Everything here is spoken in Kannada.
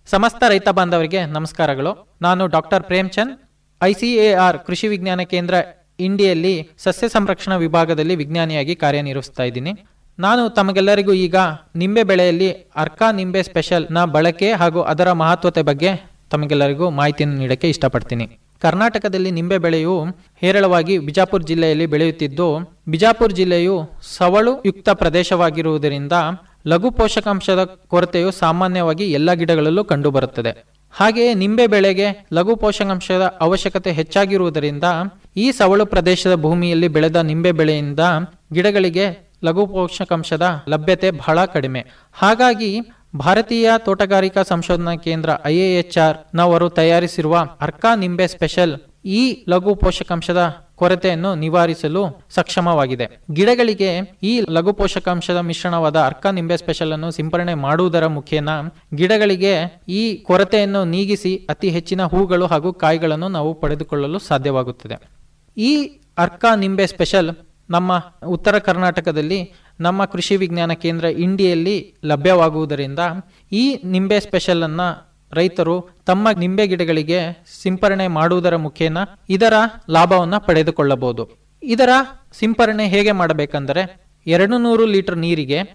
ಸಮಸ್ತ ರೈತ ಬಾಂಧವರಿಗೆ ನಮಸ್ಕಾರಗಳು ನಾನು ಡಾಕ್ಟರ್ ಪ್ರೇಮ್ಚಂದ್ ಐಸಿಎಆರ್ ಕೃಷಿ ವಿಜ್ಞಾನ ಕೇಂದ್ರ ಇಂಡಿಯಲ್ಲಿ ಸಸ್ಯ ಸಂರಕ್ಷಣಾ ವಿಭಾಗದಲ್ಲಿ ವಿಜ್ಞಾನಿಯಾಗಿ ಕಾರ್ಯನಿರ್ವಹಿಸ್ತಾ ಇದ್ದೀನಿ ನಾನು ತಮಗೆಲ್ಲರಿಗೂ ಈಗ ನಿಂಬೆ ಬೆಳೆಯಲ್ಲಿ ಅರ್ಕಾ ನಿಂಬೆ ಸ್ಪೆಷಲ್ ನ ಬಳಕೆ ಹಾಗೂ ಅದರ ಮಹತ್ವತೆ ಬಗ್ಗೆ ತಮಗೆಲ್ಲರಿಗೂ ಮಾಹಿತಿಯನ್ನು ನೀಡಕ್ಕೆ ಇಷ್ಟಪಡ್ತೀನಿ ಕರ್ನಾಟಕದಲ್ಲಿ ನಿಂಬೆ ಬೆಳೆಯು ಹೇರಳವಾಗಿ ಬಿಜಾಪುರ ಜಿಲ್ಲೆಯಲ್ಲಿ ಬೆಳೆಯುತ್ತಿದ್ದು ಬಿಜಾಪುರ ಜಿಲ್ಲೆಯು ಸವಳು ಯುಕ್ತ ಪ್ರದೇಶವಾಗಿರುವುದರಿಂದ ಲಘು ಪೋಷಕಾಂಶದ ಕೊರತೆಯು ಸಾಮಾನ್ಯವಾಗಿ ಎಲ್ಲ ಗಿಡಗಳಲ್ಲೂ ಕಂಡುಬರುತ್ತದೆ ಹಾಗೆಯೇ ನಿಂಬೆ ಬೆಳೆಗೆ ಲಘು ಪೋಷಕಾಂಶದ ಅವಶ್ಯಕತೆ ಹೆಚ್ಚಾಗಿರುವುದರಿಂದ ಈ ಸವಳು ಪ್ರದೇಶದ ಭೂಮಿಯಲ್ಲಿ ಬೆಳೆದ ನಿಂಬೆ ಬೆಳೆಯಿಂದ ಗಿಡಗಳಿಗೆ ಲಘು ಪೋಷಕಾಂಶದ ಲಭ್ಯತೆ ಬಹಳ ಕಡಿಮೆ ಹಾಗಾಗಿ ಭಾರತೀಯ ತೋಟಗಾರಿಕಾ ಸಂಶೋಧನಾ ಕೇಂದ್ರ ಐಎಎಚ್ಆರ್ ನವರು ತಯಾರಿಸಿರುವ ಅರ್ಕಾ ನಿಂಬೆ ಸ್ಪೆಷಲ್ ಈ ಲಘು ಪೋಷಕಾಂಶದ ಕೊರತೆಯನ್ನು ನಿವಾರಿಸಲು ಸಕ್ಷಮವಾಗಿದೆ ಗಿಡಗಳಿಗೆ ಈ ಲಘು ಪೋಷಕಾಂಶದ ಮಿಶ್ರಣವಾದ ಅರ್ಕ ನಿಂಬೆ ಸ್ಪೆಷಲ್ ಅನ್ನು ಸಿಂಪರಣೆ ಮಾಡುವುದರ ಮುಖೇನ ಗಿಡಗಳಿಗೆ ಈ ಕೊರತೆಯನ್ನು ನೀಗಿಸಿ ಅತಿ ಹೆಚ್ಚಿನ ಹೂಗಳು ಹಾಗೂ ಕಾಯಿಗಳನ್ನು ನಾವು ಪಡೆದುಕೊಳ್ಳಲು ಸಾಧ್ಯವಾಗುತ್ತದೆ ಈ ಅರ್ಕ ನಿಂಬೆ ಸ್ಪೆಷಲ್ ನಮ್ಮ ಉತ್ತರ ಕರ್ನಾಟಕದಲ್ಲಿ ನಮ್ಮ ಕೃಷಿ ವಿಜ್ಞಾನ ಕೇಂದ್ರ ಇಂಡಿಯಲ್ಲಿ ಲಭ್ಯವಾಗುವುದರಿಂದ ಈ ನಿಂಬೆ ಸ್ಪೆಷಲ್ ಅನ್ನ ರೈತರು ತಮ್ಮ ನಿಂಬೆ ಗಿಡಗಳಿಗೆ ಸಿಂಪರಣೆ ಮಾಡುವುದರ ಮುಖೇನ ಇದರ ಲಾಭವನ್ನ ಪಡೆದುಕೊಳ್ಳಬಹುದು ಇದರ ಸಿಂಪರಣೆ ಹೇಗೆ ಮಾಡಬೇಕಂದರೆ ಎರಡು ನೂರು ಲೀಟರ್ ನೀರಿಗೆ